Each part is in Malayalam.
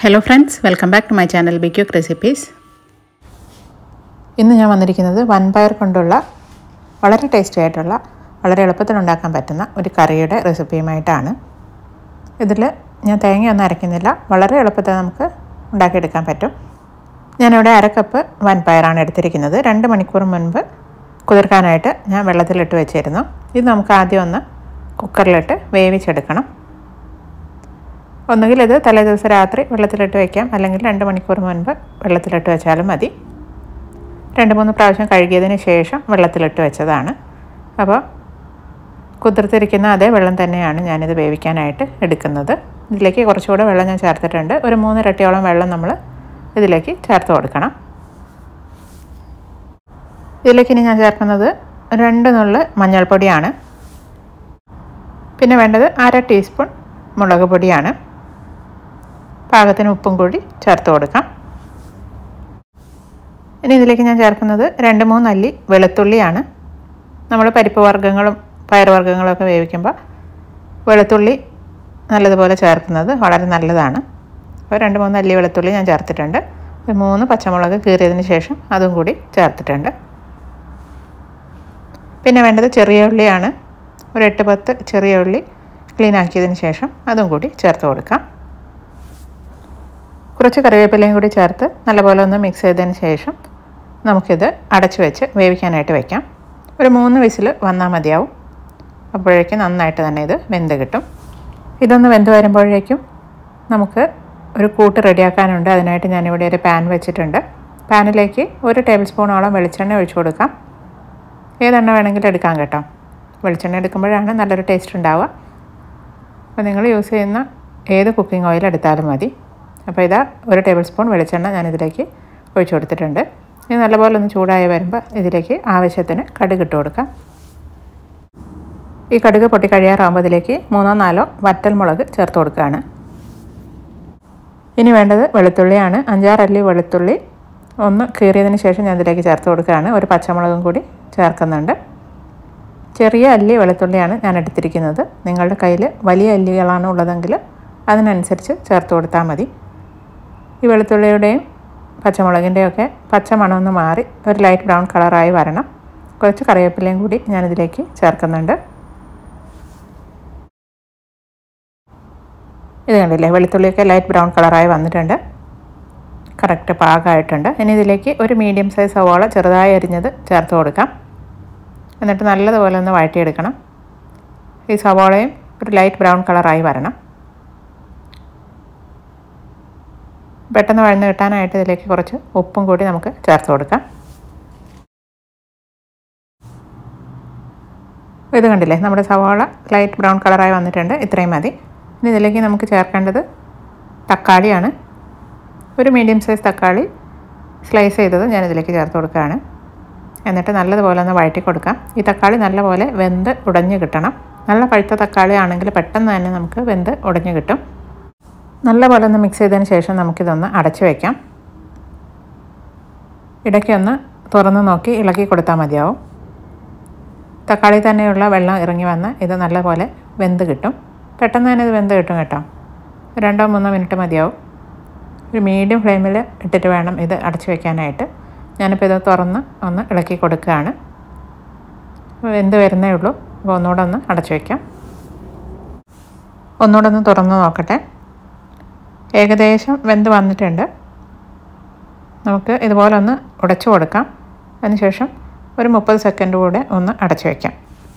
hello friends welcome back to my channel be quick recipes ഇന്ന് ഞാൻ വന്നിരിക്കുന്നത് വൻപയർ കൊണ്ടുള്ള വളരെ ടേസ്റ്റി ആയിട്ടുള്ള വളരെ എളുപ്പത്തിൽ ഉണ്ടാക്കാൻ പറ്റുന്ന ഒരു കറിയുടെ റെസിപ്പിയുമായിട്ടാണ് ഇതിൽ ഞാൻ തേങ്ങയൊന്നും അരയ്ക്കുന്നില്ല വളരെ എളുപ്പത്തിൽ നമുക്ക് ഉണ്ടാക്കിയെടുക്കാൻ പറ്റും ഞാനിവിടെ അര കപ്പ് വൻപയറാണ് എടുത്തിരിക്കുന്നത് രണ്ട് മണിക്കൂർ മുൻപ് കുതിർക്കാനായിട്ട് ഞാൻ വെള്ളത്തിലിട്ട് വെച്ചിരുന്നു ഇത് നമുക്ക് ആദ്യം ഒന്ന് കുക്കറിലിട്ട് വേവിച്ചെടുക്കണം ഒന്നുകിൽ ഇത് തലേദിവസം രാത്രി വെള്ളത്തിലിട്ട് വയ്ക്കാം അല്ലെങ്കിൽ രണ്ട് മണിക്കൂർ മുൻപ് വെള്ളത്തിലിട്ട് വെച്ചാലും മതി രണ്ട് മൂന്ന് പ്രാവശ്യം കഴുകിയതിന് ശേഷം വെള്ളത്തിലിട്ട് വെച്ചതാണ് അപ്പോൾ കുതിർത്തിരിക്കുന്ന അതേ വെള്ളം തന്നെയാണ് ഞാനിത് വേവിക്കാനായിട്ട് എടുക്കുന്നത് ഇതിലേക്ക് കുറച്ചുകൂടെ വെള്ളം ഞാൻ ചേർത്തിട്ടുണ്ട് ഒരു മൂന്നിരട്ടിയോളം വെള്ളം നമ്മൾ ഇതിലേക്ക് ചേർത്ത് കൊടുക്കണം ഇതിലേക്ക് ഇനി ഞാൻ ചേർക്കുന്നത് രണ്ട് നുള്ള് മഞ്ഞൾപ്പൊടിയാണ് പിന്നെ വേണ്ടത് അര ടീസ്പൂൺ മുളക് പൊടിയാണ് പാകത്തിന് ഉപ്പും കൂടി ചേർത്ത് കൊടുക്കാം ഇനി ഇതിലേക്ക് ഞാൻ ചേർക്കുന്നത് രണ്ട് മൂന്ന് അല്ലി വെളുത്തുള്ളിയാണ് നമ്മൾ പരിപ്പ് വർഗ്ഗങ്ങളും പയറുവർഗ്ഗങ്ങളും ഒക്കെ വേവിക്കുമ്പോൾ വെളുത്തുള്ളി നല്ലതുപോലെ ചേർക്കുന്നത് വളരെ നല്ലതാണ് അപ്പോൾ രണ്ട് മൂന്ന് അല്ലി വെളുത്തുള്ളി ഞാൻ ചേർത്തിട്ടുണ്ട് മൂന്ന് പച്ചമുളക് കീറിയതിന് ശേഷം അതും കൂടി ചേർത്തിട്ടുണ്ട് പിന്നെ വേണ്ടത് ചെറിയ ഉള്ളിയാണ് ഒരു എട്ട് പത്ത് ചെറിയ ഉള്ളി ക്ലീൻ ആക്കിയതിന് ശേഷം അതും കൂടി ചേർത്ത് കൊടുക്കാം കുറച്ച് കറിവേപ്പിലയും കൂടി ചേർത്ത് നല്ലപോലെ ഒന്ന് മിക്സ് ചെയ്തതിന് ശേഷം നമുക്കിത് അടച്ചു വെച്ച് വേവിക്കാനായിട്ട് വയ്ക്കാം ഒരു മൂന്ന് വിസിൽ വന്നാൽ മതിയാവും അപ്പോഴേക്കും നന്നായിട്ട് തന്നെ ഇത് വെന്ത് കിട്ടും ഇതൊന്ന് വെന്ത് വരുമ്പോഴേക്കും നമുക്ക് ഒരു കൂട്ട് റെഡിയാക്കാനുണ്ട് അതിനായിട്ട് ഞാനിവിടെ ഒരു പാൻ വെച്ചിട്ടുണ്ട് പാനിലേക്ക് ഒരു ടേബിൾ സ്പൂണോളം വെളിച്ചെണ്ണ ഒഴിച്ചു കൊടുക്കാം ഏതെണ്ണ വേണമെങ്കിലും എടുക്കാം കേട്ടോ വെളിച്ചെണ്ണ എടുക്കുമ്പോഴാണ് നല്ലൊരു ടേസ്റ്റ് ഉണ്ടാവുക അപ്പോൾ നിങ്ങൾ യൂസ് ചെയ്യുന്ന ഏത് കുക്കിംഗ് ഓയിൽ എടുത്താലും മതി അപ്പോൾ ഇതാ ഒരു ടേബിൾ സ്പൂൺ വെളിച്ചെണ്ണ ഞാനിതിലേക്ക് ഒഴിച്ചു കൊടുത്തിട്ടുണ്ട് ഇത് നല്ലപോലെ ഒന്ന് ചൂടായി വരുമ്പോൾ ഇതിലേക്ക് ആവശ്യത്തിന് കടുക് ഇട്ട് കൊടുക്കാം ഈ കടുക് പൊട്ടി കഴിയാറാകുമ്പോൾ ഇതിലേക്ക് മൂന്നോ നാലോ വറ്റൽ മുളക് ചേർത്ത് കൊടുക്കുകയാണ് ഇനി വേണ്ടത് വെളുത്തുള്ളിയാണ് അഞ്ചാറല്ലി വെളുത്തുള്ളി ഒന്ന് കീറിയതിന് ശേഷം ഞാൻ ഇതിലേക്ക് ചേർത്ത് കൊടുക്കുകയാണ് ഒരു പച്ചമുളകും കൂടി ചേർക്കുന്നുണ്ട് ചെറിയ അല്ലി വെളുത്തുള്ളിയാണ് ഞാൻ എടുത്തിരിക്കുന്നത് നിങ്ങളുടെ കയ്യിൽ വലിയ അല്ലികളാണ് ഉള്ളതെങ്കിൽ അതിനനുസരിച്ച് ചേർത്ത് കൊടുത്താൽ മതി ഈ വെളുത്തുള്ളിയുടെയും പച്ചമുളകിൻ്റെയും ഒക്കെ പച്ച മണമൊന്ന് മാറി ഒരു ലൈറ്റ് ബ്രൗൺ കളറായി വരണം കുറച്ച് കറിവേപ്പിലയും കൂടി ഞാനിതിലേക്ക് ചേർക്കുന്നുണ്ട് ഇത് കണ്ടില്ലേ വെളുത്തുള്ളിയൊക്കെ ലൈറ്റ് ബ്രൗൺ കളറായി വന്നിട്ടുണ്ട് കറക്റ്റ് പാകമായിട്ടുണ്ട് ഇനി ഇതിലേക്ക് ഒരു മീഡിയം സൈസ് സവാള ചെറുതായി അരിഞ്ഞത് ചേർത്ത് കൊടുക്കാം എന്നിട്ട് നല്ലതുപോലെ ഒന്ന് വഴറ്റിയെടുക്കണം ഈ സവാളയും ഒരു ലൈറ്റ് ബ്രൗൺ കളറായി വരണം പെട്ടെന്ന് വഴന്ന് കിട്ടാനായിട്ട് ഇതിലേക്ക് കുറച്ച് ഉപ്പും കൂടി നമുക്ക് ചേർത്ത് കൊടുക്കാം ഇത് കണ്ടില്ലേ നമ്മുടെ സവാള ലൈറ്റ് ബ്രൗൺ കളറായി വന്നിട്ടുണ്ട് ഇത്രയും മതി ഇനി ഇതിലേക്ക് നമുക്ക് ചേർക്കേണ്ടത് തക്കാളിയാണ് ഒരു മീഡിയം സൈസ് തക്കാളി സ്ലൈസ് ചെയ്തത് ഞാൻ ഇതിലേക്ക് ചേർത്ത് കൊടുക്കുകയാണ് എന്നിട്ട് നല്ലതുപോലെ ഒന്ന് വഴറ്റി കൊടുക്കാം ഈ തക്കാളി നല്ലപോലെ വെന്ത് ഉടഞ്ഞ് കിട്ടണം നല്ല പഴുത്ത തക്കാളി ആണെങ്കിൽ പെട്ടെന്ന് തന്നെ നമുക്ക് വെന്ത് ഉടഞ്ഞ് കിട്ടും നല്ലപോലെ ഒന്ന് മിക്സ് ചെയ്തതിന് ശേഷം നമുക്കിതൊന്ന് അടച്ചു വയ്ക്കാം ഇടയ്ക്കൊന്ന് തുറന്ന് നോക്കി ഇളക്കി കൊടുത്താൽ മതിയാവും തക്കാളി തന്നെയുള്ള വെള്ളം ഇറങ്ങി വന്ന് ഇത് നല്ലപോലെ വെന്ത് കിട്ടും പെട്ടെന്ന് തന്നെ ഇത് വെന്ത് കിട്ടും കേട്ടോ രണ്ടോ മൂന്നോ മിനിറ്റ് മതിയാവും ഒരു മീഡിയം ഫ്ലെയിമിൽ ഇട്ടിട്ട് വേണം ഇത് അടച്ചു വയ്ക്കാനായിട്ട് ഞാനിപ്പോൾ ഇത് തുറന്ന് ഒന്ന് ഇളക്കി കൊടുക്കുകയാണ് വെന്ത് വരുന്നേ ഉള്ളൂ അപ്പോൾ ഒന്നുകൂടെ ഒന്ന് അടച്ചു വയ്ക്കാം ഒന്നുകൂടെ ഒന്ന് തുറന്ന് നോക്കട്ടെ ഏകദേശം വെന്ത് വന്നിട്ടുണ്ട് നമുക്ക് ഇതുപോലെ ഒന്ന് ഉടച്ചു കൊടുക്കാം അതിനുശേഷം ഒരു മുപ്പത് സെക്കൻഡ് കൂടെ ഒന്ന് അടച്ചു വയ്ക്കാം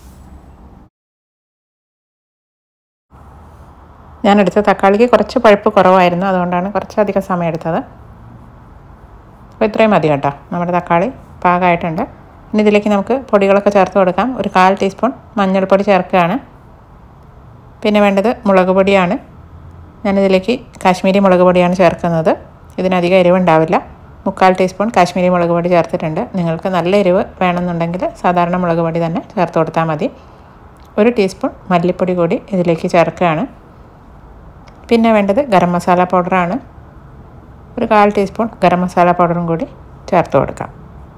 ഞാൻ എടുത്ത തക്കാളിക്ക് കുറച്ച് പഴുപ്പ് കുറവായിരുന്നു അതുകൊണ്ടാണ് കുറച്ചധികം സമയം എടുത്തത് അപ്പോൾ ഇത്രയും മതി കേട്ടോ നമ്മുടെ തക്കാളി പാകമായിട്ടുണ്ട് ഇനി ഇതിലേക്ക് നമുക്ക് പൊടികളൊക്കെ ചേർത്ത് കൊടുക്കാം ഒരു കാൽ ടീസ്പൂൺ മഞ്ഞൾപ്പൊടി ചേർക്കുകയാണ് പിന്നെ വേണ്ടത് മുളക് പൊടിയാണ് ഞാനിതിലേക്ക് കാശ്മീരി മുളക് പൊടിയാണ് ചേർക്കുന്നത് ഇതിനധികം എരിവുണ്ടാവില്ല മുക്കാൽ ടീസ്പൂൺ കാശ്മീരി മുളക് പൊടി ചേർത്തിട്ടുണ്ട് നിങ്ങൾക്ക് നല്ല എരിവ് വേണമെന്നുണ്ടെങ്കിൽ സാധാരണ മുളക് പൊടി തന്നെ ചേർത്ത് കൊടുത്താൽ മതി ഒരു ടീസ്പൂൺ മല്ലിപ്പൊടി കൂടി ഇതിലേക്ക് ചേർക്കുകയാണ് പിന്നെ വേണ്ടത് ഗരം മസാല പൗഡറാണ് ഒരു കാൽ ടീസ്പൂൺ ഗരം മസാല പൗഡറും കൂടി ചേർത്ത് കൊടുക്കാം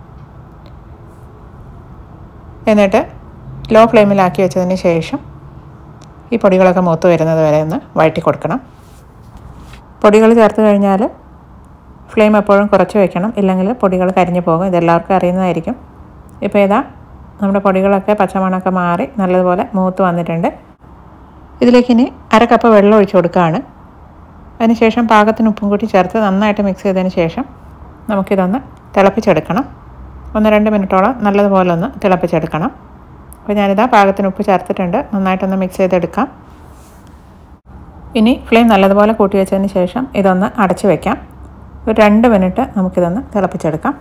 എന്നിട്ട് ലോ ഫ്ലെയിമിലാക്കി വെച്ചതിന് ശേഷം ഈ പൊടികളൊക്കെ മൂത്ത് വരുന്നത് വരെ ഒന്ന് വഴറ്റി കൊടുക്കണം പൊടികൾ ചേർത്ത് കഴിഞ്ഞാൽ ഫ്ലെയിം എപ്പോഴും കുറച്ച് വെക്കണം ഇല്ലെങ്കിൽ പൊടികൾ കരിഞ്ഞു പോകും ഇതെല്ലാവർക്കും അറിയുന്നതായിരിക്കും ഇപ്പോൾ ഇതാ നമ്മുടെ പൊടികളൊക്കെ പച്ചമണമൊക്കെ മാറി നല്ലതുപോലെ മൂത്ത് വന്നിട്ടുണ്ട് ഇതിലേക്ക് ഇനി അര കപ്പ് വെള്ളം ഒഴിച്ച് കൊടുക്കുകയാണ് അതിനുശേഷം പാകത്തിന് ഉപ്പും കൂട്ടി ചേർത്ത് നന്നായിട്ട് മിക്സ് ചെയ്തതിന് ശേഷം നമുക്കിതൊന്ന് തിളപ്പിച്ചെടുക്കണം ഒന്ന് രണ്ട് മിനിറ്റോളം നല്ലതുപോലെ ഒന്ന് തിളപ്പിച്ചെടുക്കണം അപ്പോൾ ഞാനിതാ പാകത്തിന് ഉപ്പ് ചേർത്തിട്ടുണ്ട് നന്നായിട്ടൊന്ന് മിക്സ് ചെയ്തെടുക്കാം ഇനി ഫ്ലെയിം നല്ലതുപോലെ കൂട്ടി വെച്ചതിന് ശേഷം ഇതൊന്ന് അടച്ച് വെക്കാം ഒരു രണ്ട് മിനിറ്റ് നമുക്കിതൊന്ന് തിളപ്പിച്ചെടുക്കാം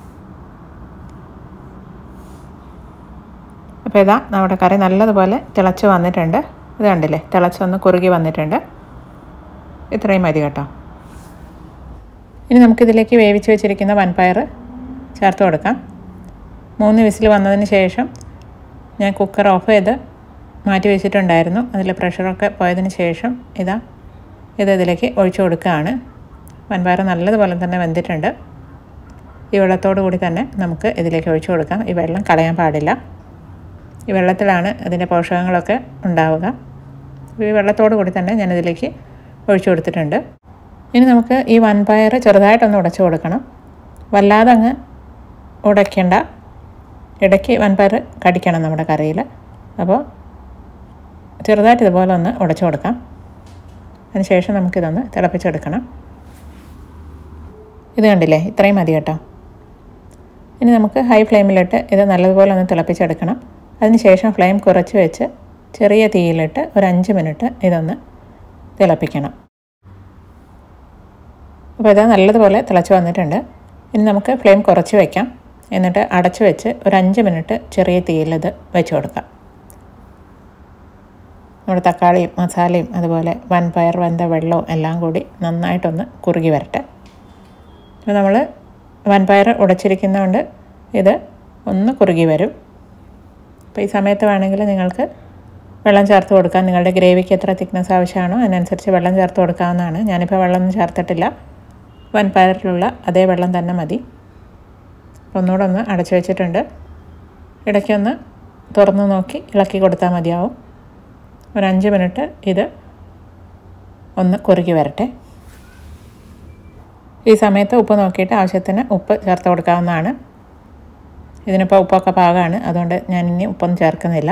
അപ്പോൾ ഇതാ നമ്മുടെ കറി നല്ലതുപോലെ തിളച്ച് വന്നിട്ടുണ്ട് ഇത് കണ്ടില്ലേ തിളച്ചൊന്ന് കുറുകി വന്നിട്ടുണ്ട് ഇത്രയും മതി കേട്ടോ ഇനി നമുക്കിതിലേക്ക് വേവിച്ച് വെച്ചിരിക്കുന്ന വൻപയർ ചേർത്ത് കൊടുക്കാം മൂന്ന് വിസിൽ വന്നതിന് ശേഷം ഞാൻ കുക്കർ ഓഫ് ചെയ്ത് മാറ്റി വെച്ചിട്ടുണ്ടായിരുന്നു അതിൽ പ്രഷറൊക്കെ പോയതിന് ശേഷം ഇതാ ഇത് ഇതിലേക്ക് ഒഴിച്ചു കൊടുക്കുകയാണ് വൻപയർ നല്ലതുപോലെ തന്നെ വെന്തിട്ടുണ്ട് ഈ വെള്ളത്തോടു കൂടി തന്നെ നമുക്ക് ഇതിലേക്ക് ഒഴിച്ചു കൊടുക്കാം ഈ വെള്ളം കളയാൻ പാടില്ല ഈ വെള്ളത്തിലാണ് അതിൻ്റെ പോഷകങ്ങളൊക്കെ ഉണ്ടാവുക ഈ വെള്ളത്തോടു കൂടി തന്നെ ഞാനിതിലേക്ക് ഒഴിച്ചു കൊടുത്തിട്ടുണ്ട് ഇനി നമുക്ക് ഈ വൻപയർ ചെറുതായിട്ടൊന്ന് ഉടച്ചു കൊടുക്കണം വല്ലാതെ അങ്ങ് ഉടയ്ക്കേണ്ട ഇടയ്ക്ക് വൻപയർ കടിക്കണം നമ്മുടെ കറിയിൽ അപ്പോൾ ചെറുതായിട്ട് ഇതുപോലെ ഒന്ന് ഉടച്ചു കൊടുക്കാം അതിനുശേഷം നമുക്കിതൊന്ന് തിളപ്പിച്ചെടുക്കണം ഇത് കണ്ടില്ലേ ഇത്രയും മതി കേട്ടോ ഇനി നമുക്ക് ഹൈ ഫ്ലെയിമിലിട്ട് ഇത് നല്ലതുപോലെ ഒന്ന് തിളപ്പിച്ചെടുക്കണം അതിനുശേഷം ഫ്ലെയിം കുറച്ച് വെച്ച് ചെറിയ തീയിലിട്ട് ഒരു അഞ്ച് മിനിറ്റ് ഇതൊന്ന് തിളപ്പിക്കണം അപ്പോൾ ഇത് നല്ലതുപോലെ തിളച്ച് വന്നിട്ടുണ്ട് ഇനി നമുക്ക് ഫ്ലെയിം കുറച്ച് വയ്ക്കാം എന്നിട്ട് അടച്ചു വെച്ച് ഒരു അഞ്ച് മിനിറ്റ് ചെറിയ തീയിലിത് വെച്ച് കൊടുക്കാം നമ്മുടെ തക്കാളിയും മസാലയും അതുപോലെ വൻപയർ വെന്ത വെള്ളവും എല്ലാം കൂടി നന്നായിട്ടൊന്ന് കുറുകി വരട്ടെ അപ്പോൾ നമ്മൾ വൻപയർ ഉടച്ചിരിക്കുന്നതുകൊണ്ട് ഇത് ഒന്ന് കുറുകി വരും അപ്പോൾ ഈ സമയത്ത് വേണമെങ്കിൽ നിങ്ങൾക്ക് വെള്ളം ചേർത്ത് കൊടുക്കാം നിങ്ങളുടെ ഗ്രേവിക്ക് എത്ര തിക്നെസ് ആവശ്യമാണോ അതിനനുസരിച്ച് വെള്ളം ചേർത്ത് കൊടുക്കാവുന്നതാണ് ഞാനിപ്പോൾ വെള്ളമൊന്നും ചേർത്തിട്ടില്ല വൻപയറിലുള്ള അതേ വെള്ളം തന്നെ മതി അപ്പോൾ ഒന്നുകൂടെ ഒന്ന് അടച്ചു വെച്ചിട്ടുണ്ട് ഇടയ്ക്കൊന്ന് തുറന്ന് നോക്കി ഇളക്കി കൊടുത്താൽ മതിയാവും ഒരു അഞ്ച് മിനിറ്റ് ഇത് ഒന്ന് കുറുകി വരട്ടെ ഈ സമയത്ത് ഉപ്പ് നോക്കിയിട്ട് ആവശ്യത്തിന് ഉപ്പ് ചേർത്ത് കൊടുക്കാവുന്നതാണ് ഇതിനിപ്പോൾ ഉപ്പൊക്കെ പാകമാണ് അതുകൊണ്ട് ഞാൻ ഇനി ഉപ്പൊന്നും ചേർക്കുന്നില്ല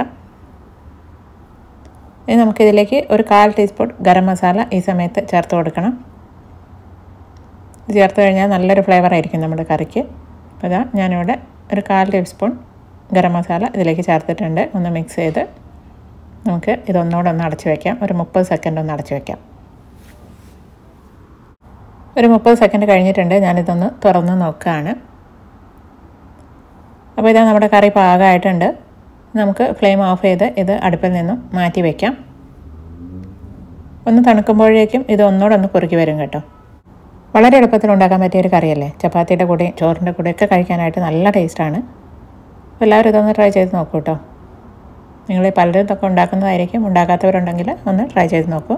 ഇനി നമുക്കിതിലേക്ക് ഒരു കാൽ ടീസ്പൂൺ ഗരം മസാല ഈ സമയത്ത് ചേർത്ത് കൊടുക്കണം ഇത് ചേർത്ത് കഴിഞ്ഞാൽ നല്ലൊരു ഫ്ലേവർ ആയിരിക്കും നമ്മുടെ കറിക്ക് അപ്പോൾ ഇതാ ഞാനിവിടെ ഒരു കാൽ ടീസ്പൂൺ ഗരം മസാല ഇതിലേക്ക് ചേർത്തിട്ടുണ്ട് ഒന്ന് മിക്സ് ചെയ്ത് നമുക്ക് ഇതൊന്നുകൂടെ ഒന്ന് അടച്ചു വയ്ക്കാം ഒരു മുപ്പത് സെക്കൻഡ് ഒന്ന് അടച്ചു വയ്ക്കാം ഒരു മുപ്പത് സെക്കൻഡ് കഴിഞ്ഞിട്ടുണ്ട് ഞാനിതൊന്ന് തുറന്ന് നോക്കുകയാണ് അപ്പോൾ ഇതാ നമ്മുടെ കറി പാകമായിട്ടുണ്ട് നമുക്ക് ഫ്ലെയിം ഓഫ് ചെയ്ത് ഇത് അടുപ്പിൽ നിന്നും മാറ്റി വയ്ക്കാം ഒന്ന് തണുക്കുമ്പോഴേക്കും ഇത് ഒന്നുകൂടെ ഒന്ന് കുറുക്കി വരും കേട്ടോ വളരെ എളുപ്പത്തിൽ ഉണ്ടാക്കാൻ പറ്റിയ ഒരു കറിയല്ലേ ചപ്പാത്തിയുടെ കൂടെ ചോറിൻ്റെ കൂടെ ഒക്കെ കഴിക്കാനായിട്ട് നല്ല ടേസ്റ്റാണ് അപ്പോൾ എല്ലാവരും ഇതൊന്ന് ട്രൈ ചെയ്ത് നോക്കൂ കേട്ടോ നിങ്ങൾ പലരും ഇതൊക്കെ ഉണ്ടാക്കുന്നതായിരിക്കും ഉണ്ടാക്കാത്തവരുണ്ടെങ്കിൽ ഒന്ന് ട്രൈ ചെയ്ത് നോക്കൂ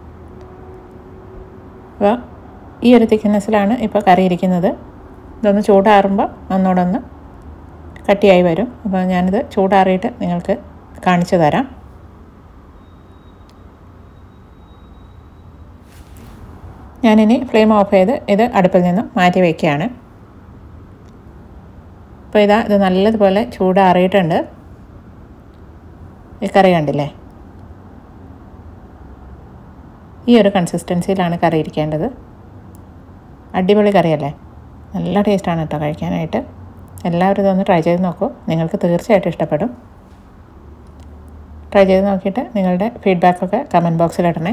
അപ്പോൾ ഈ ഒരു തിക്നെസ്സിലാണ് ഇപ്പോൾ കറി ഇരിക്കുന്നത് ഇതൊന്ന് ചൂടാറുമ്പോൾ ഒന്നുകൂടെ ഒന്ന് കട്ടിയായി വരും അപ്പോൾ ഞാനിത് ചൂടാറിയിട്ട് നിങ്ങൾക്ക് കാണിച്ചു തരാം ഞാനിനി ഫ്ലെയിം ഓഫ് ചെയ്ത് ഇത് അടുപ്പിൽ നിന്നും മാറ്റി വയ്ക്കുകയാണ് അപ്പോൾ ഇതാ ഇത് നല്ലതുപോലെ ചൂടാറിയിട്ടുണ്ട് ഈ കറി കണ്ടില്ലേ ഈ ഒരു കൺസിസ്റ്റൻസിയിലാണ് കറി ഇരിക്കേണ്ടത് അടിപൊളി കറിയല്ലേ നല്ല ടേസ്റ്റാണ് കേട്ടോ കഴിക്കാനായിട്ട് എല്ലാവരും ഇതൊന്ന് ട്രൈ ചെയ്ത് നോക്കൂ നിങ്ങൾക്ക് തീർച്ചയായിട്ടും ഇഷ്ടപ്പെടും ട്രൈ ചെയ്ത് നോക്കിയിട്ട് നിങ്ങളുടെ ഫീഡ്ബാക്കൊക്കെ കമൻറ്റ് ബോക്സിൽ ഇടണേ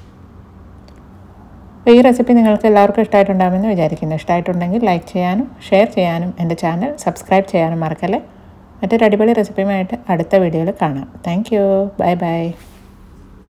അപ്പോൾ ഈ റെസിപ്പി നിങ്ങൾക്ക് എല്ലാവർക്കും ഇഷ്ടമായിട്ടുണ്ടാകുമെന്ന് വിചാരിക്കുന്നു ഇഷ്ടമായിട്ടുണ്ടെങ്കിൽ ലൈക്ക് ചെയ്യാനും ഷെയർ ചെയ്യാനും എൻ്റെ ചാനൽ സബ്സ്ക്രൈബ് ചെയ്യാനും മറക്കല്ലേ മറ്റൊരു അടിപൊളി റെസിപ്പിയുമായിട്ട് അടുത്ത വീഡിയോയിൽ കാണാം താങ്ക് യു ബൈ ബൈ